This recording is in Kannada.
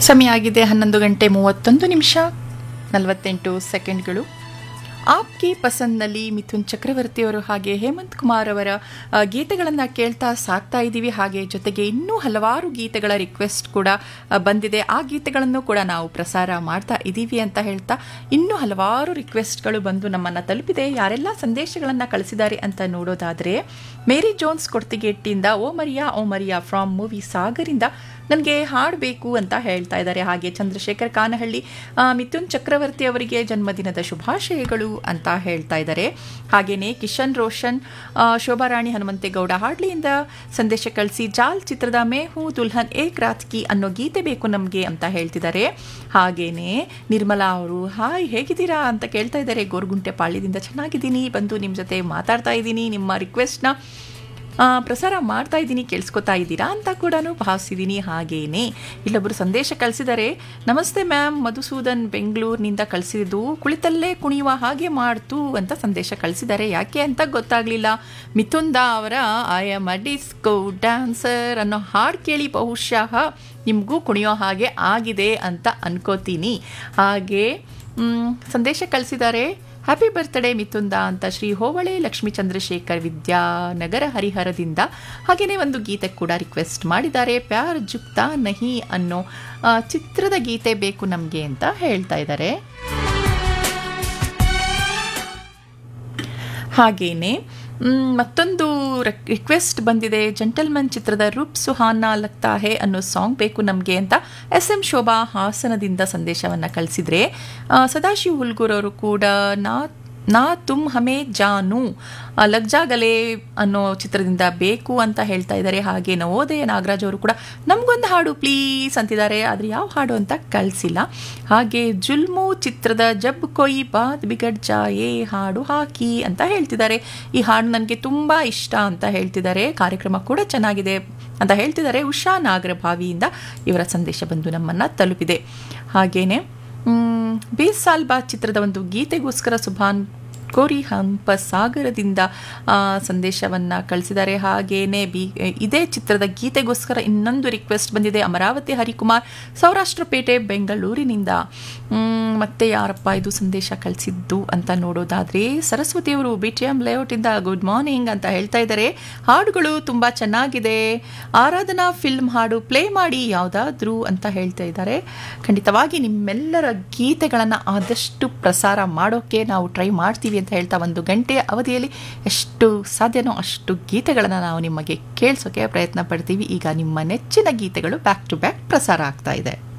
ಸಮಯ ಆಗಿದೆ ಹನ್ನೊಂದು ಗಂಟೆ ಮೂವತ್ತೊಂದು ನಿಮಿಷ ನಲವತ್ತೆಂಟು ಸೆಕೆಂಡ್ಗಳು ಆಪ್ಗೆ ಪಸಂದ್ನಲ್ಲಿ ಮಿಥುನ್ ಚಕ್ರವರ್ತಿಯವರು ಹಾಗೆ ಹೇಮಂತ್ ಕುಮಾರ್ ಅವರ ಗೀತೆಗಳನ್ನು ಕೇಳ್ತಾ ಸಾಕ್ತಾ ಇದ್ದೀವಿ ಹಾಗೆ ಜೊತೆಗೆ ಇನ್ನೂ ಹಲವಾರು ಗೀತೆಗಳ ರಿಕ್ವೆಸ್ಟ್ ಕೂಡ ಆ, ಬಂದಿದೆ ಆ ಗೀತೆಗಳನ್ನು ಕೂಡ ನಾವು ಪ್ರಸಾರ ಮಾಡ್ತಾ ಇದ್ದೀವಿ ಅಂತ ಹೇಳ್ತಾ ಇನ್ನೂ ಹಲವಾರು ರಿಕ್ವೆಸ್ಟ್ಗಳು ಬಂದು ನಮ್ಮನ್ನು ತಲುಪಿದೆ ಯಾರೆಲ್ಲ ಸಂದೇಶಗಳನ್ನು ಕಳಿಸಿದ್ದಾರೆ ಅಂತ ನೋಡೋದಾದರೆ ಮೇರಿ ಜೋನ್ಸ್ ಕೊಡ್ತಿಗೆಟ್ಟಿಂದ oh Maria oh Maria from movie ಸಾಗರಿಂದ ನನಗೆ ಹಾಡಬೇಕು ಅಂತ ಹೇಳ್ತಾ ಇದ್ದಾರೆ ಹಾಗೆ ಚಂದ್ರಶೇಖರ್ ಕಾನಹಳ್ಳಿ ಆ, ಮಿಥುನ್ ಚಕ್ರವರ್ತಿ ಅವರಿಗೆ ಜನ್ಮದಿನದ ಶುಭಾಶಯಗಳು ಅಂತ ಹೇಳ್ತಾ ಇದ್ದಾರೆ ಹಾಗೆಯೇ ಕಿಶನ್ ರೋಷನ್ ಆ, ಶೋಭಾರಾಣಿ ಹನುಮಂತೇಗೌಡ ಹಾಡ್ಲಿಯಿಂದ ಸಂದೇಶ ಕಳಿಸಿ ಜಾಲ್ ಚಿತ್ರದ ಮೇಹು ದುಲ್ಹನ್ ಏಕ್ ರಾತ್ ಕಿ ಅನ್ನೋ ಗೀತೆ ಬೇಕು ನಮಗೆ ಅಂತ ಹೇಳ್ತಿದ್ದಾರೆ ಹಾಗೇನೆ ನಿರ್ಮಲಾ ಅವರು ಹಾಯ್ ಹೇಗಿದ್ದೀರಾ ಅಂತ ಕೇಳ್ತಾ ಇದ್ದಾರೆ ಗೋರ್ಗುಂಟೆ ಪಾಳ್ಯದಿಂದ ಚೆನ್ನಾಗಿದ್ದೀನಿ ಬಂದು ನಿಮ್ಮ ಜೊತೆ ಮಾತಾಡ್ತಾ ಇದ್ದೀನಿ ನಿಮ್ಮ ರಿಕ್ವೆಸ್ಟ್ನ ಆ, ಪ್ರಸಾರ ಮಾಡ್ತಾ ಇದ್ದೀನಿ ಕೇಳಿಸ್ಕೊತಾ ಇದ್ದೀರಾ ಅಂತ ಕೂಡ ಭಾವಿಸಿದ್ದೀನಿ ಹಾಗೇನೆ ಇಲ್ಲೊಬ್ಬರು ಸಂದೇಶ ಕಳಿಸಿದ್ದಾರೆ ನಮಸ್ತೆ ಮ್ಯಾಮ್ ಮಧುಸೂದನ್ ಬೆಂಗಳೂರಿನಿಂದ ಕಳಿಸಿದ್ದು ಕುಳಿತಲ್ಲೇ ಕುಣಿಯುವ ಹಾಗೆ ಮಾಡ್ತು ಅಂತ ಸಂದೇಶ ಕಳಿಸಿದ್ದಾರೆ ಯಾಕೆ ಅಂತ ಗೊತ್ತಾಗಲಿಲ್ಲ ಮಿಥುನ್ ದಾ ಅವರ I am a disco dancer ಅನ್ನೋ ಹಾಡು ಕೇಳಿ ಬಹುಶಃ ನಿಮಗೂ ಕುಣಿಯೋ ಹಾಗೆ ಆಗಿದೆ ಅಂತ ಅನ್ಕೋತೀನಿ ಹಾಗೆ ಮ್, ಸಂದೇಶ ಕಳಿಸಿದ್ದಾರೆ ಹ್ಯಾಪಿ ಬರ್ತ್ಡೇ ಮಿಥುಂದ ಅಂತ ಶ್ರೀ ಹೋವಳೆ ಲಕ್ಷ್ಮೀ ಚಂದ್ರಶೇಖರ್ ವಿದ್ಯಾನಗರ ಹರಿಹರದಿಂದ ಹಾಗೆಯೇ ಒಂದು ಗೀತೆ ಕೂಡ ರಿಕ್ವೆಸ್ಟ್ ಮಾಡಿದ್ದಾರೆ ಪ್ಯಾರ್ ಜುಕ್ತಾ ನಹಿ ಅನ್ನೋ ಆ, ಚಿತ್ರದ ಗೀತೆ ಬೇಕು ನಮಗೆ ಅಂತ ಹೇಳ್ತಾ ಇದ್ದಾರೆ ಹಾಗೇನೆ ಮ್, ಮತ್ತೊಂದು ರಿಕ್ವೆಸ್ಟ್ ಬಂದಿದೆ ಜಂಟಲ್ಮನ್ ಚಿತ್ರದ ರೂಪ್ ಸುಹಾನ ಲಗ್ತಾ ಹೇ ಅನ್ನೋ ಸಾಂಗ್ ಬೇಕು ನಮಗೆ ಅಂತ ಎಸ್ ಎಂ ಶೋಭಾ ಹಾಸನದಿಂದ ಸಂದೇಶವನ್ನು ಕಳಿಸಿದ್ರೆ ಆ, ಸದಾಶಿವ್ ಹುಲ್ಗೂರ್ ಅವರು ಕೂಡ ನಾ ನಾ ತುಮ್ ಹಮೇ ಜಾನು ಆ, ಲಗ್ ಜಾ ಗಲೆ ಅನ್ನೋ ಚಿತ್ರದಿಂದ ಬೇಕು ಅಂತ ಹೇಳ್ತಾ ಇದ್ದಾರೆ ಹಾಗೆ ನವೋದಯ ನಾಗರಾಜ್ ಅವರು ಕೂಡ ನಮಗೊಂದು ಹಾಡು ಪ್ಲೀಸ್ ಅಂತಿದ್ದಾರೆ ಆದರೆ ಯಾವ ಹಾಡು ಅಂತ ಕಳಿಸಿಲ್ಲ ಹಾಗೆ ಜುಲ್ಮು ಚಿತ್ರದ ಜಬ್ ಕೊಯ್ ಬಾದ್ ಬಿಗಡ್ ಜಾಯೇ ಹಾಡು ಹಾಕಿ ಅಂತ ಹೇಳ್ತಿದ್ದಾರೆ ಈ ಹಾಡು ನನಗೆ ತುಂಬ ಇಷ್ಟ ಅಂತ ಹೇಳ್ತಿದ್ದಾರೆ ಕಾರ್ಯಕ್ರಮ ಕೂಡ ಚೆನ್ನಾಗಿದೆ ಅಂತ ಹೇಳ್ತಿದ್ದಾರೆ ಉಷಾ ನಾಗರಭಾವಿಯಿಂದ ಇವರ ಸಂದೇಶ ಬಂದು ನಮ್ಮನ್ನು ತಲುಪಿದೆ ಹಾಗೇನೆ ಮ್, ಬೇಸ್ ಸಾಲ್ ಬಾ ಚಿತ್ರದ ಒಂದು ಗೀತೆಗೋಸ್ಕರ ಸುಭಾನ್ ಕೋರಿ ಹಂಪ ಸಾಗರದಿಂದ ಆ, ಸಂದೇಶವನ್ನು ಕಳಿಸಿದ್ದಾರೆ ಹಾಗೇನೆ ಬಿ ಇದೇ ಚಿತ್ರದ ಗೀತೆಗೋಸ್ಕರ ಇನ್ನೊಂದು ರಿಕ್ವೆಸ್ಟ್ ಬಂದಿದೆ ಅಮರಾವತಿ ಹರಿಕುಮಾರ್ ಸೌರಾಷ್ಟ್ರಪೇಟೆ ಬೆಂಗಳೂರಿನಿಂದ ಮ್, ಮತ್ತೆ ಯಾರಪ್ಪ ಇದು ಸಂದೇಶ ಕಳಿಸಿದ್ದು ಅಂತ ನೋಡೋದಾದರೆ ಸರಸ್ವತಿಯವರು ಬಿ ಟಿ ಎಂ ಲೇಔಟಿಂದ ಗುಡ್ ಮಾರ್ನಿಂಗ್ ಅಂತ ಹೇಳ್ತಾ ಇದ್ದಾರೆ ಹಾಡುಗಳು ತುಂಬ ಚೆನ್ನಾಗಿದೆ ಆರಾಧನಾ ಫಿಲ್ಮ್ ಹಾಡು ಪ್ಲೇ ಮಾಡಿ ಯಾವುದಾದ್ರೂ ಅಂತ ಹೇಳ್ತಾ ಇದ್ದಾರೆ ಖಂಡಿತವಾಗಿ ನಿಮ್ಮೆಲ್ಲರ ಗೀತೆಗಳನ್ನು ಆದಷ್ಟು ಪ್ರಸಾರ ಮಾಡೋಕ್ಕೆ ನಾವು ಟ್ರೈ ಮಾಡ್ತೀವಿ ಅಂತ ಹೇಳ್ತಾ ಒಂದು ಗಂಟೆಯ ಅವಧಿಯಲ್ಲಿ ಎಷ್ಟು ಸಾಧ್ಯನೋ ಅಷ್ಟು ಗೀತೆಗಳನ್ನು ನಾವು ನಿಮಗೆ ಕೇಳಿಸೋಕೆ ಪ್ರಯತ್ನ ಪಡ್ತೀವಿ ಈಗ ನಿಮ್ಮ ನೆಚ್ಚಿನ ಗೀತೆಗಳು ಬ್ಯಾಕ್ ಟು ಬ್ಯಾಕ್ ಪ್ರಸಾರ ಆಗ್ತಾ ಇದೆ